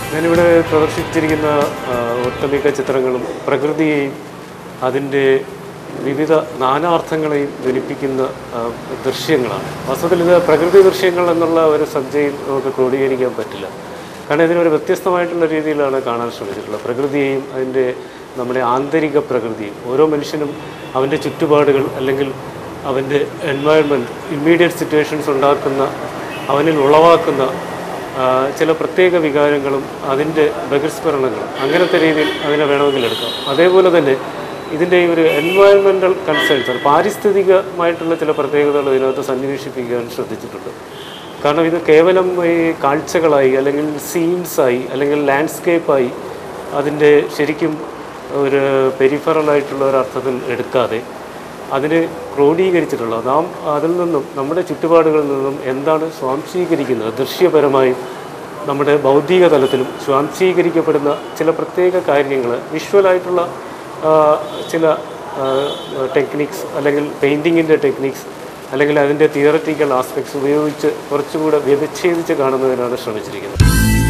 ഞാനിവിടെ പ്രദർശിപ്പിച്ചിരിക്കുന്ന ആ, ഒട്ടുമിക്ക ചിത്രങ്ങളും പ്രകൃതിയെയും അതിൻ്റെ വിവിധ നാനാർത്ഥങ്ങളെയും ധ്വനിപ്പിക്കുന്ന ആ, ദൃശ്യങ്ങളാണ് വാസ്തവത്തിൽ ഇത് പ്രകൃതി ദൃശ്യങ്ങൾ എന്നുള്ള ഒരു സബ്ജയിൽ നമുക്ക് ക്രോഡീകരിക്കാൻ പറ്റില്ല കാരണം ഇതിനൊരു വ്യത്യസ്തമായിട്ടുള്ള രീതിയിലാണ് കാണാൻ ശ്രമിച്ചിട്ടുള്ളത് പ്രകൃതിയെയും അതിൻ്റെ നമ്മുടെ ആന്തരിക പ്രകൃതിയും ഓരോ മനുഷ്യനും അവൻ്റെ ചുറ്റുപാടുകൾ അല്ലെങ്കിൽ അവൻ്റെ എൻവയൺമെൻറ്റ് ഇമ്മീഡിയറ്റ് സിറ്റുവേഷൻസ് ഉണ്ടാക്കുന്ന അവനിൽ ഉളവാക്കുന്ന ആ, ചില പ്രത്യേക വികാരങ്ങളും അതിൻ്റെ ബഹിർസ്ഫുരണങ്ങളും അങ്ങനത്തെ രീതിയിൽ അതിനെ വേണമെങ്കിൽ എടുക്കാം അതേപോലെ തന്നെ ഇതിൻ്റെ ഈ ഒരു എൻവയൺമെൻറ്റൽ കൺസേൺസ് പാരിസ്ഥിതികമായിട്ടുള്ള ചില പ്രത്യേകതകൾ ഇതിനകത്ത് സന്നിവേശിപ്പിക്കാൻ ശ്രദ്ധിച്ചിട്ടുണ്ട് കാരണം ഇത് കേവലം ഈ കാഴ്ചകളായി അല്ലെങ്കിൽ സീൻസായി അല്ലെങ്കിൽ ലാൻഡ്സ്കേപ്പായി അതിൻ്റെ ശരിക്കും ഒരു പെരിഫറലായിട്ടുള്ള ഒരു അർത്ഥത്തിൽ എടുക്കാതെ അതിന് ക്രോഡീകരിച്ചിട്ടുള്ള നാം അതിൽ നിന്നും നമ്മുടെ ചുറ്റുപാടുകളിൽ നിന്നും എന്താണ് സ്വാംശീകരിക്കുന്നത് ദൃശ്യപരമായും നമ്മുടെ ബൗദ്ധിക തലത്തിലും സ്വാംശീകരിക്കപ്പെടുന്ന ചില പ്രത്യേക കാര്യങ്ങൾ വിഷ്വലായിട്ടുള്ള ആ, ചില ടെക്നിക്സ് അല്ലെങ്കിൽ പെയിൻറ്റിങ്ങിൻ്റെ ടെക്നിക്സ് അല്ലെങ്കിൽ അതിൻ്റെ തിയററ്റിക്കൽ ആസ്പെക്ട്സ് ഉപയോഗിച്ച് കുറച്ചുകൂടെ വ്യവച്ഛേദിച്ച് കാണുന്നതിനാണ് ശ്രമിച്ചിരിക്കുന്നത്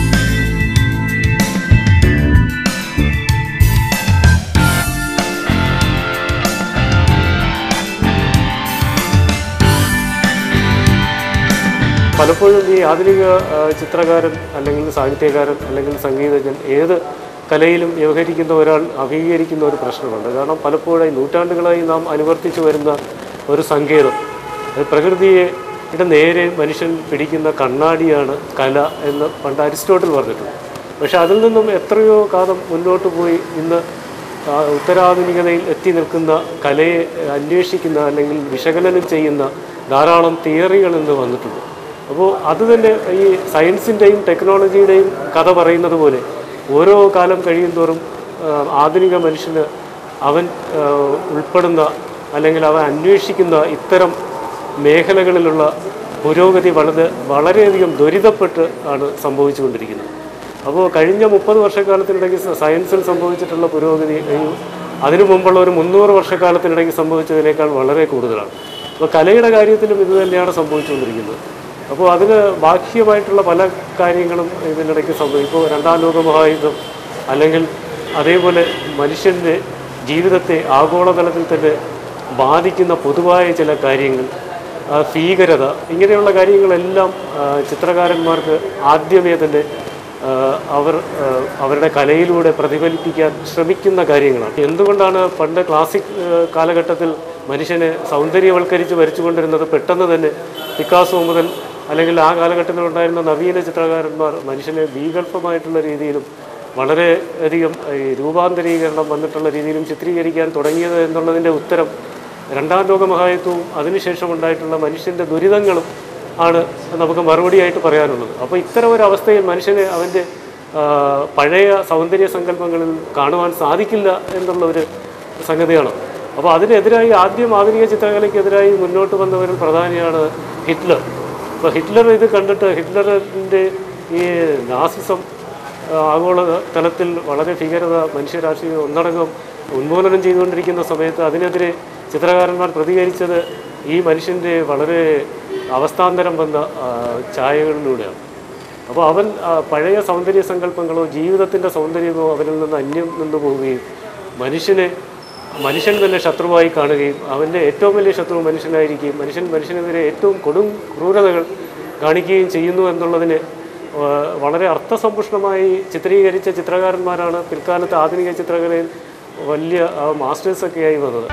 പലപ്പോഴും ഈ ആധുനിക ആ, ചിത്രകാരൻ അല്ലെങ്കിൽ സാഹിത്യകാരൻ അല്ലെങ്കിൽ സംഗീതജ്ഞൻ ഏത് കലയിലും വ്യവഹരിക്കുന്ന ഒരാൾ അഭിമുഖീകരിക്കുന്ന ഒരു പ്രശ്നമുണ്ട് കാരണം പലപ്പോഴായി നൂറ്റാണ്ടുകളായി നാം അനുവർത്തിച്ചു വരുന്ന ഒരു സങ്കേതം അത് പ്രകൃതിയെ യുടെ നേരെ മനുഷ്യൻ പിടിക്കുന്ന കണ്ണാടിയാണ് കല എന്ന് പണ്ട് അരിസ്റ്റോട്ടിൽ പറഞ്ഞിട്ടുണ്ട് പക്ഷെ അതിൽ നിന്നും എത്രയോ കാലം മുന്നോട്ട് പോയി ഇന്ന് ആ, ഉത്തരാധുനികതയിൽ എത്തി നിൽക്കുന്ന കലയെ അന്വേഷിക്കുന്ന അല്ലെങ്കിൽ വിശകലനം ചെയ്യുന്ന ധാരാളം തിയറികൾ ഇന്ന് വന്നിട്ടുണ്ട് അപ്പോൾ അത് തന്നെ ഈ സയൻസിൻ്റെയും ടെക്നോളജിയുടെയും കഥ പറയുന്നത് പോലെ ഓരോ കാലം കഴിയും തോറും ആ, ആധുനിക മനുഷ്യന് അവൻ ആ, ഉൾപ്പെടുന്ന അല്ലെങ്കിൽ അവൻ അന്വേഷിക്കുന്ന ഇത്തരം മേഖലകളിലുള്ള പുരോഗതി വളരെ വളരെയധികം ത്വരിതപ്പെട്ട് ആണ് സംഭവിച്ചുകൊണ്ടിരിക്കുന്നത് അപ്പോൾ കഴിഞ്ഞ മുപ്പത് വർഷക്കാലത്തിനിടയ്ക്ക് സ- സയൻസിൽ സംഭവിച്ചിട്ടുള്ള പുരോഗതി ഈ അതിനു മുമ്പുള്ള ഒരു മുന്നൂറ് വർഷക്കാലത്തിനിടയ്ക്ക് സംഭവിച്ചതിനേക്കാൾ വളരെ കൂടുതലാണ് അപ്പോൾ കലയുടെ കാര്യത്തിലും ഇത് തന്നെയാണ് സംഭവിച്ചുകൊണ്ടിരിക്കുന്നത് അപ്പോൾ അതിന് ബാഹ്യമായിട്ടുള്ള പല കാര്യങ്ങളും ഇതിനിടയ്ക്ക് സംഭവിക്കും ഇപ്പോൾ രണ്ടാം ലോക മഹായുദ്ധം അല്ലെങ്കിൽ അതേപോലെ മനുഷ്യൻ്റെ ജീവിതത്തെ ആഗോളതലത്തിൽ തന്നെ ബാധിക്കുന്ന പൊതുവായ ചില കാര്യങ്ങൾ ആ, ഭീകരത ഇങ്ങനെയുള്ള കാര്യങ്ങളെല്ലാം ആ, ചിത്രകാരന്മാർക്ക് ആദ്യമേ തന്നെ ആ, അവർ ആ, അവരുടെ കലയിലൂടെ പ്രതിഫലിപ്പിക്കാൻ ശ്രമിക്കുന്ന കാര്യങ്ങളാണ് എന്തുകൊണ്ടാണ് പണ്ട് ക്ലാസിക് ആ, കാലഘട്ടത്തിൽ മനുഷ്യനെ സൗന്ദര്യവൽക്കരിച്ച് വരച്ചുകൊണ്ടിരുന്നത് പെട്ടെന്ന് തന്നെ പിക്കാസോ മുതൽ അല്ലെങ്കിൽ ആ കാലഘട്ടത്തിൽ ഉണ്ടായിരുന്ന നവീന ചിത്രകാരന്മാർ മനുഷ്യനെ ഭീകൽപ്പമായിട്ടുള്ള രീതിയിലും വളരെ അധികം ഈ രൂപാന്തരീകരണം വന്നിട്ടുള്ള രീതിയിലും ചിത്രീകരിക്കാൻ തുടങ്ങിയത് എന്നുള്ളതിൻ്റെ ഉത്തരം രണ്ടാം ലോക മഹായുദ്ധവും അതിനുശേഷം ഉണ്ടായിട്ടുള്ള മനുഷ്യൻ്റെ ദുരിതങ്ങളും ആണ് നമുക്ക് മറുപടിയായിട്ട് പറയാനുള്ളത് അപ്പോൾ ഇത്തരം ഒരു അവസ്ഥയിൽ മനുഷ്യന് അവൻ്റെ ആ, പഴയ സൗന്ദര്യ സങ്കല്പങ്ങളിൽ കാണുവാൻ സാധിക്കില്ല എന്നുള്ള ഒരു സംഗതിയാണ് അപ്പോൾ അതിനെതിരായി ആദ്യം ആധുനിക ചിത്രകലയ്ക്കെതിരായി മുന്നോട്ട് വന്നവരിൽ പ്രധാനിയാണ് ഹിറ്റ്ലർ അപ്പോൾ ഹിറ്റ്ലർ ഇത് കണ്ടിട്ട് ഹിറ്റ്ലറിൻ്റെ ഈ നാസിസം ആ, ആഗോള തലത്തിൽ വളരെ ഭീകരത മനുഷ്യരാശിയെ ഒന്നടങ്കം ഉന്മൂലനം ചെയ്തുകൊണ്ടിരിക്കുന്ന സമയത്ത് അതിനെതിരെ ചിത്രകാരന്മാർ പ്രതികരിച്ചത് ഈ മനുഷ്യൻ്റെ വളരെ അവസ്ഥാന്തരം വന്ന ആ, ഛായകളിലൂടെയാണ് അപ്പോൾ അവൻ ആ, പഴയ സൗന്ദര്യ സങ്കല്പങ്ങളോ ജീവിതത്തിൻ്റെ സൗന്ദര്യമോ അവനിൽ നിന്ന് അന്യം നിന്ന് പോവുകയും മനുഷ്യനെ മനുഷ്യൻ തന്നെ ശത്രുവായി കാണുകയും അവൻ്റെ ഏറ്റവും വലിയ ശത്രു മനുഷ്യനായിരിക്കുകയും മനുഷ്യൻ മനുഷ്യനെതിരെ ഏറ്റവും കൊടും ക്രൂരതകൾ കാണിക്കുകയും ചെയ്യുന്നു എന്നുള്ളതിന് ആ, വളരെ അർത്ഥസമ്പുഷ്ടമായി ചിത്രീകരിച്ച ചിത്രകാരന്മാരാണ് പിൽക്കാലത്ത് ആധുനിക ചിത്രകലയിൽ വലിയ മാസ്റ്റേഴ്സൊക്കെ ആയി വന്നത്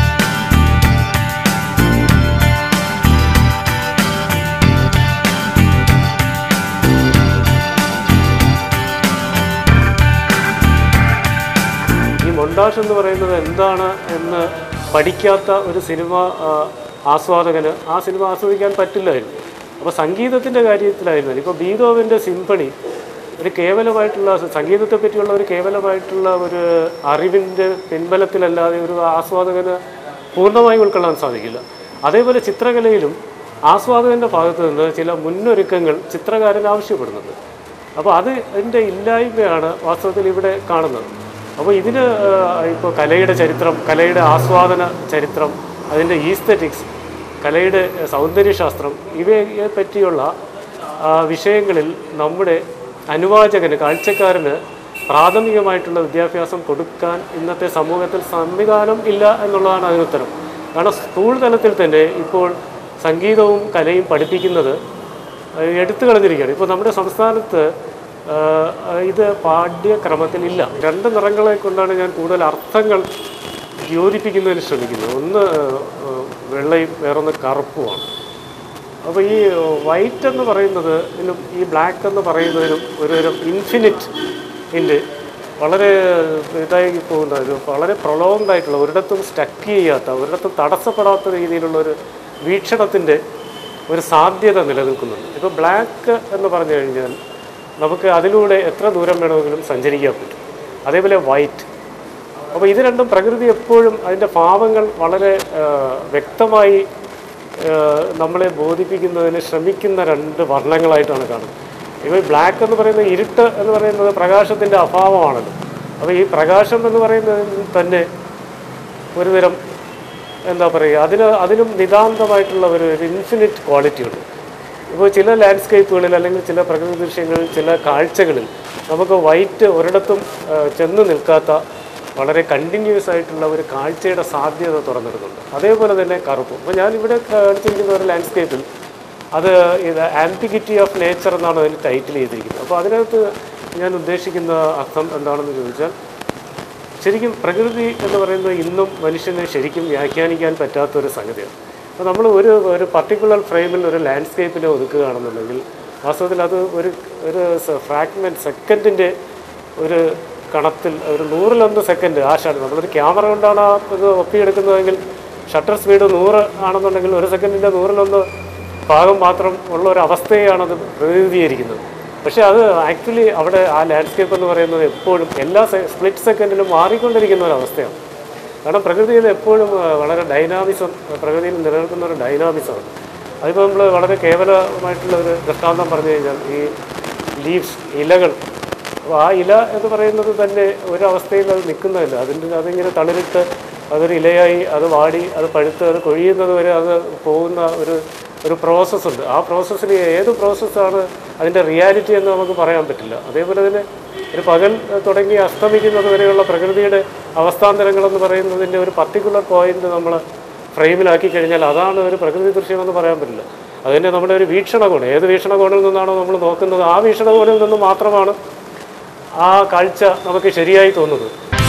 ഈ മൊണ്ടാഷ് എന്ന് പറയുന്നത് എന്താണ് എന്ന് പഠിക്കാത്ത ഒരു സിനിമ ആ, ആസ്വാദകന് ആ സിനിമ ആസ്വദിക്കാൻ പറ്റില്ലായിരുന്നു അപ്പോൾ സംഗീതത്തിൻ്റെ കാര്യത്തിലായിരുന്നു ഇപ്പോൾ ബീതോവിൻ്റെ സിംഫണി ഒരു കേവലമായിട്ടുള്ള സംഗീതത്തെ പറ്റിയുള്ള ഒരു കേവലമായിട്ടുള്ള ഒരു അറിവിൻ്റെ പിൻബലത്തിലല്ലാതെ ഒരു ആസ്വാദകന് പൂർണ്ണമായി ഉൾക്കൊള്ളാൻ സാധിക്കില്ല അതേപോലെ ചിത്രകലയിലും ആസ്വാദകൻ്റെ ഭാഗത്ത് നിന്ന് ചില മുന്നൊരുക്കങ്ങൾ ചിത്രകാരൻ ആവശ്യപ്പെടുന്നുണ്ട് അപ്പോൾ അത് അതിൻ്റെ ഇല്ലായ്മയാണ് വാസ്തവത്തിൽ ഇവിടെ കാണുന്നത് അപ്പോൾ ഇതിന് ഇപ്പോൾ കലയുടെ ചരിത്രം കലയുടെ ആസ്വാദന ചരിത്രം അതിൻ്റെ ഈസ്തറ്റിക്സ് കലയുടെ സൗന്ദര്യശാസ്ത്രം ഇവയെ പറ്റിയുള്ള ആ, വിഷയങ്ങളിൽ നമ്മുടെ അനുവാചകന് കാഴ്ചക്കാരന് പ്രാഥമികമായിട്ടുള്ള വിദ്യാഭ്യാസം കൊടുക്കാൻ ഇന്നത്തെ സമൂഹത്തിൽ സംവിധാനം ഇല്ല എന്നുള്ളതാണ് അതിനുത്തരം കാരണം സ്കൂൾ തലത്തിൽ തന്നെ ഇപ്പോൾ സംഗീതവും കലയും പഠിപ്പിക്കുന്നത് ഏഹ് എടുത്തു കളഞ്ഞിരിക്കുകയാണ് ഇപ്പോൾ നമ്മുടെ സംസ്ഥാനത്ത് ഏഹ് ഇത് പാഠ്യക്രമത്തിൽ ഇല്ല രണ്ട് നിറങ്ങളെ കൊണ്ടാണ് ഞാൻ കൂടുതൽ അർത്ഥങ്ങൾ യോജിപ്പിക്കുന്നതിന് ശ്രമിക്കുന്നത് ഒന്ന് ഏഹ് വെള്ളയും വേറൊന്ന് കറുപ്പുമാണ് അപ്പോൾ ഈ വൈറ്റ് എന്ന് പറയുന്നത് ഇതിനും ഈ ബ്ലാക്ക് എന്ന് പറയുന്നതിനും ഒരു തരം ഇൻഫിനിറ്റ് ഇൻ്റെ വളരെ ഇതായി പോകുന്ന ഒരു വളരെ പ്രൊളോങ്ഡ് ആയിട്ടുള്ള ഒരിടത്തും സ്റ്റക്ക് ചെയ്യാത്ത ഒരിടത്തും തടസ്സപ്പെടാത്ത രീതിയിലുള്ള ഒരു വീക്ഷണത്തിൻ്റെ ഒരു സാധ്യത നിലനിൽക്കുന്നുണ്ട് ഇപ്പോൾ ബ്ലാക്ക് എന്ന് പറഞ്ഞു കഴിഞ്ഞാൽ നമുക്ക് അതിലൂടെ എത്ര ദൂരം വേണമെങ്കിലും സഞ്ചരിക്കാൻ പറ്റും അതേപോലെ വൈറ്റ് അപ്പോൾ ഇത് രണ്ടും പ്രകൃതി എപ്പോഴും അതിൻ്റെ ഭാവങ്ങൾ വളരെ ആ, വ്യക്തമായി ആ, നമ്മളെ ബോധിപ്പിക്കുന്നതിന് ശ്രമിക്കുന്ന രണ്ട് വർണ്ണങ്ങളായിട്ടാണ് കാണുന്നത് ഇപ്പോൾ ഈ ബ്ലാക്ക് എന്ന് പറയുന്നത് ഇരുട്ട് എന്ന് പറയുന്നത് പ്രകാശത്തിൻ്റെ അഭാവമാണല്ലോ അപ്പോൾ ഈ പ്രകാശം എന്ന് പറയുന്നത് തന്നെ ഒരുതരം എന്താ പറയുക അതിന് അതിനും നിതാന്തമായിട്ടുള്ള ഒരു ഇൻഫിനിറ്റ് ക്വാളിറ്റി ഉണ്ട് ഇപ്പോൾ ചില ലാൻഡ്സ്കേപ്പുകളിൽ അല്ലെങ്കിൽ ചില പ്രകൃതി ദൃശ്യങ്ങളിൽ ചില കാഴ്ചകളിൽ നമുക്ക് വൈറ്റ് ഒരിടത്തും ആ, ചെന്ന് നിൽക്കാത്ത വളരെ കണ്ടിന്യൂസ് ആയിട്ടുള്ള ഒരു കാഴ്ചയുടെ സാധ്യത തുറന്നിടുന്നുണ്ട് അതേപോലെ തന്നെ കറുപ്പ് അപ്പോൾ ഞാനിവിടെ കാണിച്ചിരിക്കുന്ന ഒരു ലാൻഡ്സ്കേപ്പിൽ അത് ഇത് ആംബിഗിറ്റി ഓഫ് നേച്ചർ എന്നാണ് അതിൽ ടൈറ്റിൽ ചെയ്തിരിക്കുന്നത് അപ്പോൾ അതിനകത്ത് ഞാൻ ഉദ്ദേശിക്കുന്ന അർത്ഥം എന്താണെന്ന് ചോദിച്ചാൽ ശരിക്കും പ്രകൃതി എന്ന് പറയുന്നത് ഇന്നും മനുഷ്യന് ശരിക്കും വ്യാഖ്യാനിക്കാൻ പറ്റാത്തൊരു സംഗതിയാണ് അപ്പോൾ നമ്മൾ ഒരു ഒരു പർട്ടിക്കുലർ ഫ്രെയിമിൽ ഒരു ലാൻഡ്സ്കേപ്പിനെ ഒതുക്കുകയാണെന്നുണ്ടെങ്കിൽ വാസ്തവത്തിൽ അത് ഒരു ഒരു ഫ്രാഗ്മെൻറ്റ് സെക്കൻഡിൻ്റെ ഒരു കണത്തിൽ ഒരു നൂറിലൊന്ന് സെക്കൻഡ് ആശാണ് നമ്മളൊരു ക്യാമറ കൊണ്ടാണ് ആ ഇത് ഒപ്പിയെടുക്കുന്നതെങ്കിൽ ഷട്ടർ സ്പീഡ് നൂറ് ആണെന്നുണ്ടെങ്കിൽ ഒരു സെക്കൻഡിൻ്റെ നൂറിലൊന്ന് ഭാഗം മാത്രം ഉള്ള ഒരു അവസ്ഥയെയാണ് അത് പ്രതിനിധീകരിക്കുന്നത് പക്ഷേ അത് ആക്ച്വലി അവിടെ ആ ലാൻഡ്സ്കേപ്പ് എന്ന് പറയുന്നത് എപ്പോഴും എല്ലാ സ്പ്ലിറ്റ് സെക്കൻഡിലും മാറിക്കൊണ്ടിരിക്കുന്ന ഒരു അവസ്ഥയാണ് കാരണം പ്രകൃതിയിൽ എപ്പോഴും ആ, വളരെ ഡൈനാമിസം പ്രകൃതിയിൽ നിലനിൽക്കുന്ന ഒരു ഡൈനാമിസമാണ് അതിപ്പോൾ നമ്മൾ വളരെ കേവലമായിട്ടുള്ള ഒരു ദൃഷ്ടാന്തം പറഞ്ഞു കഴിഞ്ഞാൽ ഈ ലീവ്സ് ഇലകൾ അപ്പോൾ ആ ഇല എന്ന് പറയുന്നത് തന്നെ ഒരവസ്ഥയിൽ അത് നിൽക്കുന്നതല്ല അതിൻ്റെ അതിങ്ങനെ തളിരിട്ട് അതൊരു ഇലയായി അത് വാടി അത് പഴുത്ത് അത് കൊഴിയുന്നത് വരെ അത് പോകുന്ന ഒരു ഒരു പ്രോസസ്സുണ്ട് ആ പ്രോസസ്സിൽ ഏത് പ്രോസസ്സാണ് അതിൻ്റെ റിയാലിറ്റി എന്ന് നമുക്ക് പറയാൻ പറ്റില്ല അതേപോലെ തന്നെ ഒരു പകൽ തുടങ്ങി അസ്തമിക്കുന്നത് വരെയുള്ള പ്രകൃതിയുടെ അവസ്ഥാന്തരങ്ങളെന്ന് പറയുന്നതിൻ്റെ ഒരു പർട്ടിക്കുലർ പോയിന്റ് നമ്മൾ ഫ്രെയിമിലാക്കി കഴിഞ്ഞാൽ അതാണ് ഒരു പ്രകൃതി ദൃശ്യമെന്ന് പറയാൻ പറ്റില്ല അതിൻ്റെ നമ്മുടെ ഒരു വീക്ഷണകോണം ഏത് വീക്ഷണകോണിൽ നിന്നാണോ നമ്മൾ നോക്കുന്നത് ആ വീക്ഷണകോണിൽ നിന്ന് മാത്രമാണ് ആ കാഴ്ച നമുക്ക് ശരിയായി തോന്നുന്നത്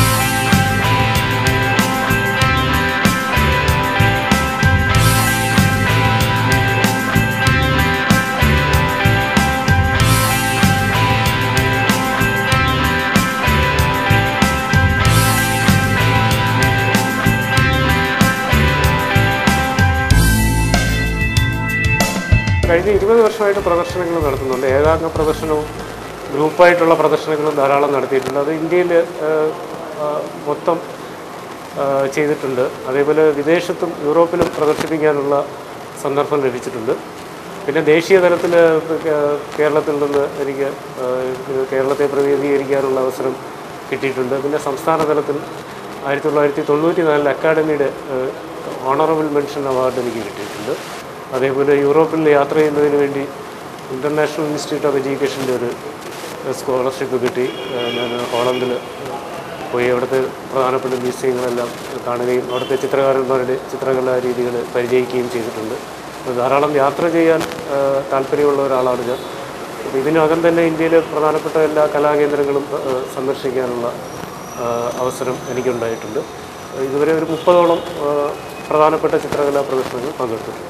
കഴിഞ്ഞ ഇരുപത് വർഷമായിട്ട് പ്രദർശനങ്ങൾ നടത്തുന്നുണ്ട് ഏകാംഗ പ്രദർശനവും ഗ്രൂപ്പായിട്ടുള്ള പ്രദർശനങ്ങളും ധാരാളം നടത്തിയിട്ടുണ്ട് അത് ഇന്ത്യയിൽ മൊത്തം ആ, ചെയ്തിട്ടുണ്ട് അതേപോലെ വിദേശത്തും യൂറോപ്പിലും പ്രദർശിപ്പിക്കാനുള്ള സന്ദർഭം ലഭിച്ചിട്ടുണ്ട് പിന്നെ ദേശീയ തലത്തിൽ കേരളത്തിൽ നിന്ന് എനിക്ക് ആ, കേരളത്തെ പ്രതിനിധീകരിക്കാനുള്ള അവസരം കിട്ടിയിട്ടുണ്ട് പിന്നെ സംസ്ഥാന തലത്തിൽ ആയിരത്തി തൊള്ളായിരത്തി തൊണ്ണൂറ്റി നാലിൽ അക്കാഡമിയുടെ ഓണറബിൾ മെൻഷൻ അവാർഡ് എനിക്ക് കിട്ടിയിട്ടുണ്ട് അതേപോലെ യൂറോപ്പിൽ യാത്ര ചെയ്യുന്നതിന് വേണ്ടി ഇൻ്റർനാഷണൽ ഇൻസ്റ്റിറ്റ്യൂട്ട് ഓഫ് എഡ്യൂക്കേഷൻ്റെ ഒരു സ്കോളർഷിപ്പ് കിട്ടി ഏഹ് ഞാൻ ഹോളണ്ടിൽ പോയി അവിടുത്തെ പ്രധാനപ്പെട്ട മ്യൂസിയങ്ങളെല്ലാം കാണുകയും അവിടുത്തെ ചിത്രകാരന്മാരുടെ ചിത്രകലാ രീതികൾ പരിചയിക്കുകയും ചെയ്തിട്ടുണ്ട് അപ്പോൾ ധാരാളം യാത്ര ചെയ്യാൻ ഏഹ് താല്പര്യമുള്ള ഒരാളാണ് ഞാൻ അപ്പോൾ ഇതിനകം തന്നെ ഇന്ത്യയിലെ പ്രധാനപ്പെട്ട എല്ലാ കലാകേന്ദ്രങ്ങളും ഏഹ് സന്ദർശിക്കാനുള്ള ഏഹ് അവസരം എനിക്കുണ്ടായിട്ടുണ്ട് ഇതുവരെ ഒരു മുപ്പതോളം ഏഹ് പ്രധാനപ്പെട്ട ചിത്രകലാ പ്രദർശനങ്ങൾ പങ്കെടുത്തിട്ടുണ്ട്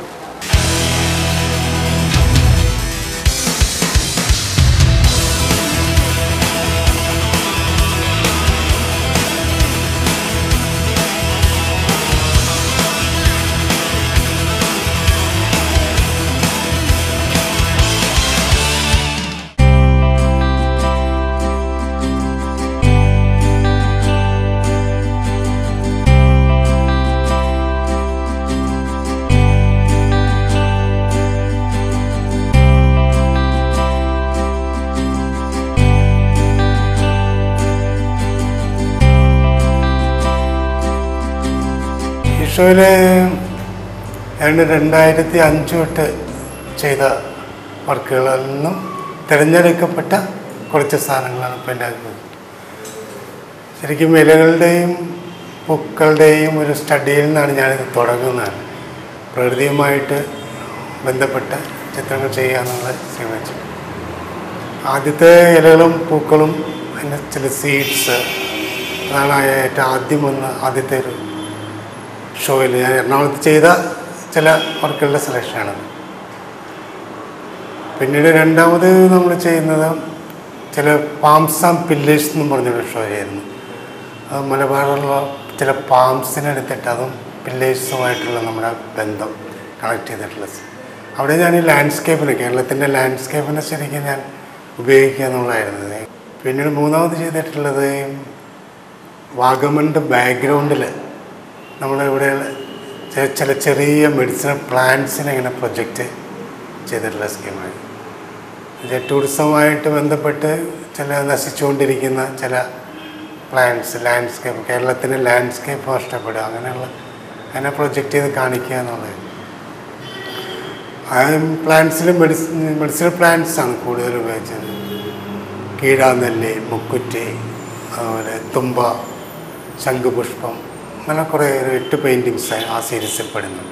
ഈശോയിലെ ഏതാണ്ട് രണ്ടായിരത്തി അഞ്ച് തൊട്ട് ചെയ്ത വർക്കുകളിൽ നിന്നും തിരഞ്ഞെടുക്കപ്പെട്ട കുറച്ച് സാധനങ്ങളാണ് ഇപ്പോൾ ഉണ്ടാക്കുന്നത് ശരിക്കും ഇലകളുടെയും പൂക്കളുടെയും ഒരു സ്റ്റഡിയിൽ നിന്നാണ് ഞാനിത് തുടങ്ങുന്നത് പ്രകൃതിയുമായിട്ട് ബന്ധപ്പെട്ട ചിത്രങ്ങൾ ചെയ്യുക എന്നുള്ളത് ശ്രമിച്ചു ആദ്യത്തെ ഇലകളും പൂക്കളും അതിൻ്റെ ചില സീഡ്സ് അതാണ് ഏറ്റവും ആദ്യം വന്ന ആദ്യത്തെ ഒരു ഷോയിൽ ഞാൻ എറണാകുളത്ത് ചെയ്ത ചില വർക്കുകളുടെ സെലക്ഷനാണത് പിന്നീട് രണ്ടാമത് നമ്മൾ ചെയ്യുന്നത് ചില പാംസ് ആൻഡ് പില്ലേഴ്സ് എന്നും പറഞ്ഞൊരു ഷോ ആയിരുന്നു അത് മലബാറിലുള്ള ചില പാംസിനെ എടുത്തിട്ട് അതും പില്ലേഴ്സുമായിട്ടുള്ള നമ്മുടെ ബന്ധം കണക്ട് ചെയ്തിട്ടുള്ള സ് അവിടെ ഞാൻ ഈ ലാൻഡ്സ്കേപ്പിന് കേരളത്തിൻ്റെ ലാൻഡ്സ്കേപ്പിനെ ശരിക്കും ഞാൻ ഉപയോഗിക്കുക എന്നുള്ളതായിരുന്നു പിന്നീട് മൂന്നാമത് ചെയ്തിട്ടുള്ളത് വാഗമണിൻ്റെ ബാക്ക്ഗ്രൗണ്ടിൽ നമ്മുടെ ഇവിടെ ചെ- ചില ചെറിയ മെഡിസിനൽ പ്ലാന്റ്സിനെ ഇങ്ങനെ പ്രൊജക്റ്റ് ചെയ്തിട്ടുള്ള സ്കീമാണ് ഇത് ടൂറിസവുമായിട്ട് ബന്ധപ്പെട്ട് ചില നശിച്ചുകൊണ്ടിരിക്കുന്ന ചില പ്ലാന്റ്സ് ലാൻഡ്സ്കേപ്പ് കേരളത്തിൻ്റെ ലാൻഡ്സ്കേപ്പ് നഷ്ടപ്പെടുക അങ്ങനെയുള്ള അതിനെ പ്രൊജക്റ്റ് ചെയ്ത് കാണിക്കുക എന്നുള്ളത് ആ പ്ലാന്റ്സിൽ മെഡിസിൻ മെഡിസിനൽ പ്ലാന്റ്സ് ആണ് കൂടുതൽ ഉപയോഗിച്ചത് കീഴാനെല്ലി മുക്കുറ്റി അതുപോലെ തുമ്പ ശംഖുപുഷ്പം അങ്ങനെ കുറേ ഒരു എട്ട് പെയിൻറ്റിങ്സ് ആ സീരീസിൽ പെടുന്നുണ്ട്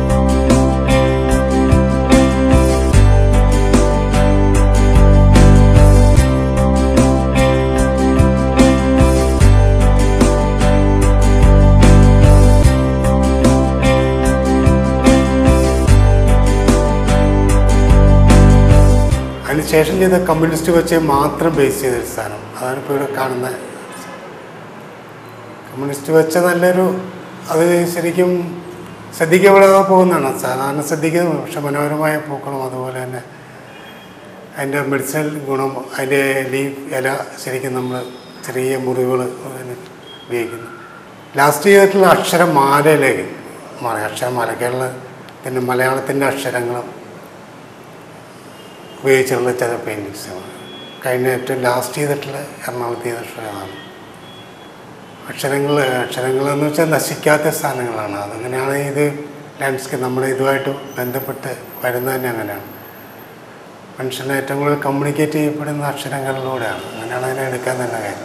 അതിനുശേഷം ചെയ്ത കമ്മ്യൂണിസ്റ്റ് വെച്ച് മാത്രം ബേസ് ചെയ്തൊരു സാധനം അതാണ് ഇപ്പോൾ ഇവിടെ കാണുന്ന കമ്മ്യൂണിസ്റ്റ് വെച്ച നല്ലൊരു അത് ശരിക്കും ശ്രദ്ധിക്കപ്പെടാതെ പോകുന്നതാണ് സാധാരണ ശ്രദ്ധിക്കുന്നത് പക്ഷെ മനോഹരമായ പൂക്കളും അതുപോലെ തന്നെ അതിൻ്റെ മെഡിസിനൽ ഗുണം അതിൻ്റെ ലീഫ് ഇല ശരിക്കും നമ്മൾ ചെറിയ മുറിവുകൾ അതിന് ഉപയോഗിക്കുന്നു ലാസ്റ്റ് ചെയ്തിട്ടുള്ള അക്ഷരമാലയിലേക്ക് മാറി അക്ഷരമാല കേരളത്തിൻ്റെ മലയാളത്തിൻ്റെ അക്ഷരങ്ങളും ഉപയോഗിച്ചുള്ള ചില പെയിൻറ്റിങ്സാണ് കഴിഞ്ഞ ഏറ്റവും ലാസ്റ്റ് ചെയ്തിട്ടുള്ള എറണാകുളത്ത് ചെയ്ത അക്ഷരമാണ് അക്ഷരങ്ങൾ അക്ഷരങ്ങൾ എന്ന് വെച്ചാൽ നശിക്കാത്ത സാധനങ്ങളാണ് അതങ്ങനെയാണ് ഇത് ലാൻഡ്സ്കേപ്പ് നമ്മുടെ ഇതുമായിട്ട് ബന്ധപ്പെട്ട് വരുന്നത് തന്നെ അങ്ങനെയാണ് മനുഷ്യനെ ഏറ്റവും കൂടുതൽ കമ്മ്യൂണിക്കേറ്റ് ചെയ്യപ്പെടുന്ന അക്ഷരങ്ങളിലൂടെയാണ് അങ്ങനെയാണ് അതിനെ എടുക്കാൻ തന്നെ കാര്യം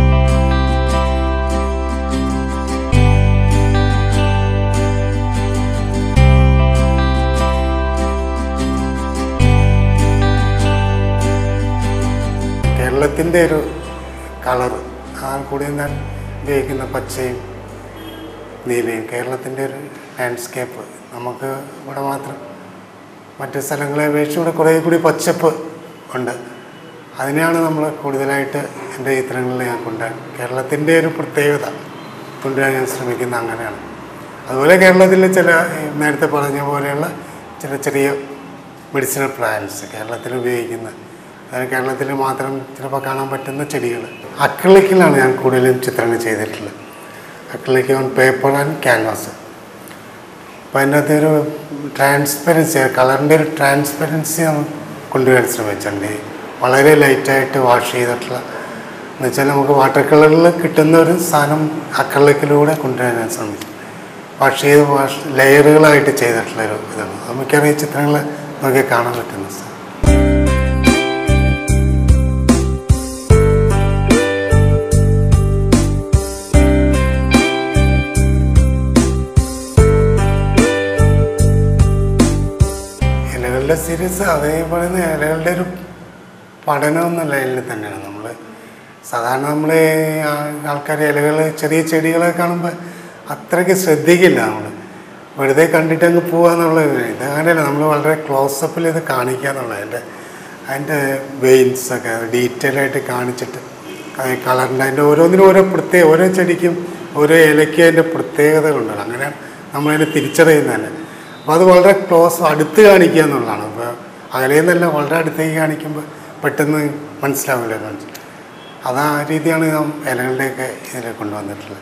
കേരളത്തിൻ്റെ ഒരു കളർ അതാണ് കൂടുതൽ ഞാൻ ഉപയോഗിക്കുന്ന പച്ചയും നീലയും കേരളത്തിൻ്റെ ഒരു ലാൻഡ്സ്കേപ്പ് നമുക്ക് ഇവിടെ മാത്രം മറ്റ് സ്ഥലങ്ങളെ അപേക്ഷിച്ച് ഇവിടെ കുറേ കൂടി പച്ചപ്പ് ഉണ്ട് അതിനെയാണ് നമ്മൾ കൂടുതലായിട്ട് എൻ്റെ ചിത്രങ്ങളിൽ ഞാൻ കൊണ്ടുവരാൻ കേരളത്തിൻ്റെ ഒരു പ്രത്യേകത കൊണ്ടുവരാൻ ഞാൻ ശ്രമിക്കുന്നത് അങ്ങനെയാണ് അതുപോലെ കേരളത്തിലെ ചില ഈ നേരത്തെ പറഞ്ഞ പോലെയുള്ള ചില ചെറിയ മെഡിസിനൽ പ്ലാന്റ്സ് കേരളത്തിൽ ഉപയോഗിക്കുന്ന അതായത് കേരളത്തിൽ മാത്രം ചിലപ്പോൾ കാണാൻ പറ്റുന്ന ചെടികൾ അക്രിലിക്കിലാണ് ഞാൻ കൂടുതലും ചിത്രങ്ങൾ ചെയ്തിട്ടുള്ളത് acrylic on paper and canvas അപ്പോൾ അതിൻ്റെ അകത്ത് ഒരു ട്രാൻസ്പെറൻസി കളറിൻ്റെ ഒരു ട്രാൻസ്പെറൻസി നമുക്ക് കൊണ്ടുവരാൻ ശ്രമിച്ചിട്ടുണ്ട് വളരെ ലൈറ്റായിട്ട് വാഷ് ചെയ്തിട്ടുള്ള എന്ന് വെച്ചാൽ നമുക്ക് വാട്ടർ കളറിൽ കിട്ടുന്ന ഒരു സാധനം അക്രലിക്കിലൂടെ കൊണ്ടുവരാൻ ഞാൻ ശ്രമിച്ചു വാഷ് ചെയ്ത് വാഷ് ലെയറുകളായിട്ട് ചെയ്തിട്ടുള്ള ഒരു ഇതാണ് അത് മിക്കവാറും ഈ ചിത്രങ്ങൾ നമുക്ക് കാണാൻ പറ്റുന്ന സാധനം ഇലകളുടെ സീരീസ് അതേ പറയുന്ന ഇലകളുടെ ഒരു പഠനം എന്ന ലൈനിൽ തന്നെയാണ് നമ്മൾ സാധാരണ നമ്മൾ ആൾക്കാർ ഇലകൾ ചെറിയ ചെടികളെ കാണുമ്പോൾ അത്രയ്ക്ക് ശ്രദ്ധിക്കില്ല നമ്മൾ വെറുതെ കണ്ടിട്ട് അങ്ങ് പോവാന്നുള്ളത് ഇത് അങ്ങനെയല്ല നമ്മൾ വളരെ ക്ലോസപ്പിൽ ഇത് കാണിക്കുക എന്നുള്ളത് അതിൻ്റെ അതിൻ്റെ വെയിൻസൊക്കെ ഡീറ്റെയിൽ ആയിട്ട് കാണിച്ചിട്ട് കളറിൻ്റെ അതിൻ്റെ ഓരോന്നിനും ഓരോ പ്രത്യേക ഓരോ ചെടിക്കും ഓരോ ഇലയ്ക്കും അതിൻ്റെ പ്രത്യേകതകളുണ്ടല്ലോ അങ്ങനെ നമ്മളതിനെ തിരിച്ചറിയുന്നത് തന്നെ അപ്പോൾ അത് വളരെ ക്ലോസ് അടുത്ത് കാണിക്കുക എന്നുള്ളതാണ് അപ്പോൾ അകലെ നിന്നല്ല വളരെ അടുത്തേക്ക് കാണിക്കുമ്പോൾ പെട്ടെന്ന് മനസ്സിലാവില്ല മനസ്സിൽ അത് ആ രീതിയാണ് നാം ഇലകളുടെയൊക്കെ ഇതിൽ കൊണ്ടുവന്നിട്ടുള്ളത്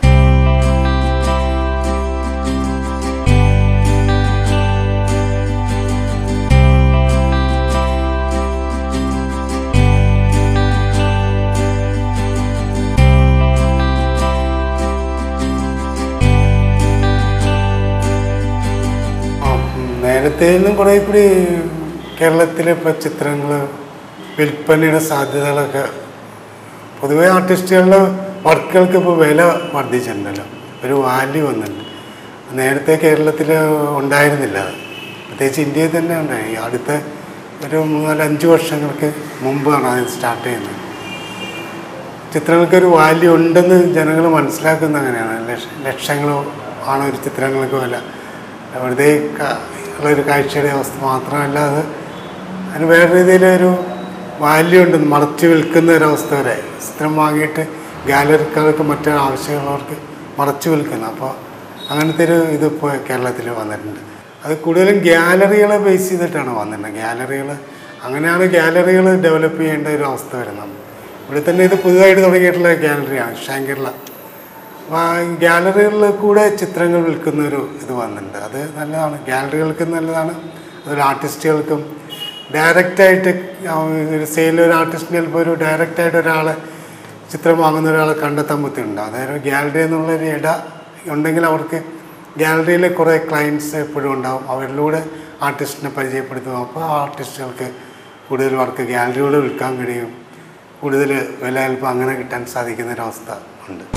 ആ, ഉം, നേരത്തെ നിന്നും കുറേ കൂടി കേരളത്തിലെ ഇപ്പോൾ ചിത്രങ്ങൾ വിൽപ്പനയുടെ സാധ്യതകളൊക്കെ പൊതുവേ ആർട്ടിസ്റ്റുകളുടെ വർക്കുകൾക്ക് ഇപ്പോൾ വില വർദ്ധിച്ചിട്ടുണ്ടല്ലോ ഒരു വാല്യൂ വന്നിട്ടുണ്ട് നേരത്തെ കേരളത്തിൽ ഉണ്ടായിരുന്നില്ല അത് പ്രത്യേകിച്ച് ഇന്ത്യയിൽ തന്നെ ഉണ്ടായി ഈ അടുത്ത ഒരു മൂന്നാല് അഞ്ച് വർഷങ്ങൾക്ക് മുമ്പാണ് അത് സ്റ്റാർട്ട് ചെയ്യുന്നത് ചിത്രങ്ങൾക്കൊരു വാല്യൂ ഉണ്ടെന്ന് ജനങ്ങൾ മനസ്സിലാക്കുന്ന അങ്ങനെയാണ് ലക്ഷ ലക്ഷങ്ങളോ ആണ് ഒരു ചിത്രങ്ങൾക്ക് വില വെറുതെ ക- ഉള്ളൊരു കാഴ്ചയുടെ അവസ്ഥ മാത്രമല്ല അത് അതിന് വേറെ രീതിയിലൊരു വാല്യൂ ഉണ്ട് മറച്ചു വിൽക്കുന്ന ഒരവസ്ഥ വരെ ചിത്രം വാങ്ങിയിട്ട് ഗാലറിക്കാർക്ക് മറ്റു ആവശ്യമുള്ളവർക്ക് മറച്ചു വിൽക്കുന്നു അപ്പോൾ അങ്ങനത്തെ ഒരു ഇതിപ്പോൾ കേരളത്തിൽ വന്നിട്ടുണ്ട് അത് കൂടുതലും ഗ്യാലറികളെ ബേസ് ചെയ്തിട്ടാണ് വന്നിട്ടുണ്ട് ഗ്യാലറികൾ അങ്ങനെയാണ് ഗ്യാലറികൾ ഡെവലപ്പ് ചെയ്യേണ്ട ഒരു അവസ്ഥ വരുന്നത് ഇവിടെ തന്നെ ഇത് പുതുതായിട്ട് തുടങ്ങിയിട്ടുള്ള ഗ്യാലറിയാണ് ഷാങ്കിർല അപ്പോൾ ആ ഗ്യാലറികളിൽ കൂടെ ചിത്രങ്ങൾ വിൽക്കുന്ന ഒരു ഇത് വന്നിട്ടുണ്ട് അത് നല്ലതാണ് ഗ്യാലറികൾക്കും നല്ലതാണ് അതൊരു ആർട്ടിസ്റ്റുകൾക്കും ഡയറക്റ്റായിട്ട് ഒരു സെയിൽ ഒരു ആർട്ടിസ്റ്റിന് ചിലപ്പോൾ ഒരു ഡയറക്റ്റായിട്ട് ഒരാളെ ചിത്രം വാങ്ങുന്ന ഒരാളെ കണ്ടെത്താൻ ബുദ്ധിമുട്ടുണ്ട് അതായത് ഗ്യാലറി എന്നുള്ളൊരു ഇട ഉണ്ടെങ്കിൽ അവർക്ക് ഗ്യാലറിയിൽ കുറേ ക്ലയൻസ് എപ്പോഴും ഉണ്ടാവും അവരിലൂടെ ആർട്ടിസ്റ്റിനെ പരിചയപ്പെടുത്തും അപ്പോൾ ആ ആർട്ടിസ്റ്റുകൾക്ക് കൂടുതൽ വർക്ക് ഗ്യാലറിയോട് വിൽക്കാൻ കഴിയും കൂടുതൽ വില ചിലപ്പോൾ അങ്ങനെ കിട്ടാൻ സാധിക്കുന്ന ഒരവസ്ഥ ഉണ്ട്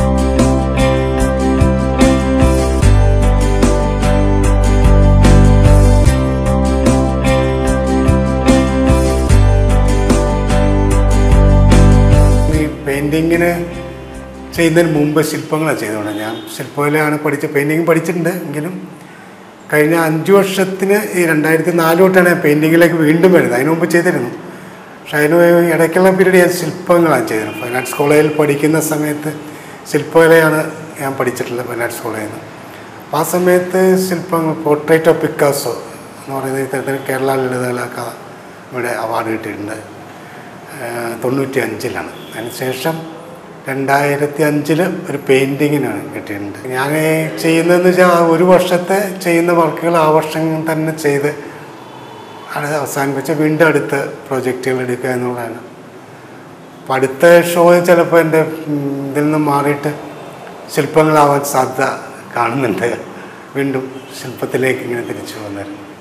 ഈ പെയിൻറ്റിങ്ങിന് ചെയ്യുന്നതിന് മുമ്പ് ശില്പങ്ങളാണ് ചെയ്തുകൊണ്ട് ഞാൻ ശില്പകലയാണ് പഠിച്ച പെയിൻറ്റിങ് പഠിച്ചിട്ടുണ്ട് എങ്കിലും കഴിഞ്ഞ അഞ്ച് വർഷത്തിന് ഈ രണ്ടായിരത്തി നാല് തൊട്ടാണ് ഞാൻ പെയിൻറ്റിങ്ങിലേക്ക് വീണ്ടും വരുന്നത് അതിന് മുമ്പ് ചെയ്തിരുന്നു പക്ഷെ അതിന് ഇടയ്ക്കുള്ള പീരീഡ് ഞാൻ ശില്പങ്ങളാണ് ചെയ്തിരുന്നത് ഫൈൻ ആർട്സ് കോളേജിൽ പഠിക്കുന്ന സമയത്ത് ശില്പകലയാണ് ഞാൻ പഠിച്ചിട്ടുള്ളത് ഫൈൻ ആർട്സ് കോളേജിൽ നിന്ന് അപ്പോൾ ആ സമയത്ത് ശില്പങ്ങൾ പോർട്രേറ്റ് ഓഫ് പിക്കാസോ എന്ന് പറയുന്ന ഇത്തരത്തിൽ കേരള ലളിതകല അക്കാ- ഇവിടെ അവാർഡ് കിട്ടിയിട്ടുണ്ട് ഏഹ് തൊണ്ണൂറ്റി അഞ്ചിലാണ് അതിനുശേഷം രണ്ടായിരത്തി അഞ്ചിൽ ഒരു പെയിൻറ്റിങ്ങിനാണ് കിട്ടിയിട്ടുണ്ട് ഞാൻ ചെയ്യുന്നതെന്ന് വെച്ചാൽ ആ ഒരു വർഷത്തെ ചെയ്യുന്ന വർക്കുകൾ ആ വർഷം തന്നെ ചെയ്ത് അത് അവസാനിപ്പിച്ച് വീണ്ടും അടുത്ത പ്രോജക്റ്റുകൾ എടുക്കുക എന്നുള്ളതാണ് അപ്പം അടുത്ത ഷോ ചിലപ്പോൾ എൻ്റെ ഉം, ഇതിൽ നിന്ന് മാറിയിട്ട് ശില്പങ്ങളാവാൻ സാധ്യത കാണുന്നുണ്ട് വീണ്ടും ശില്പത്തിലേക്ക് ഇങ്ങനെ തിരിച്ചു വന്നിരുന്നു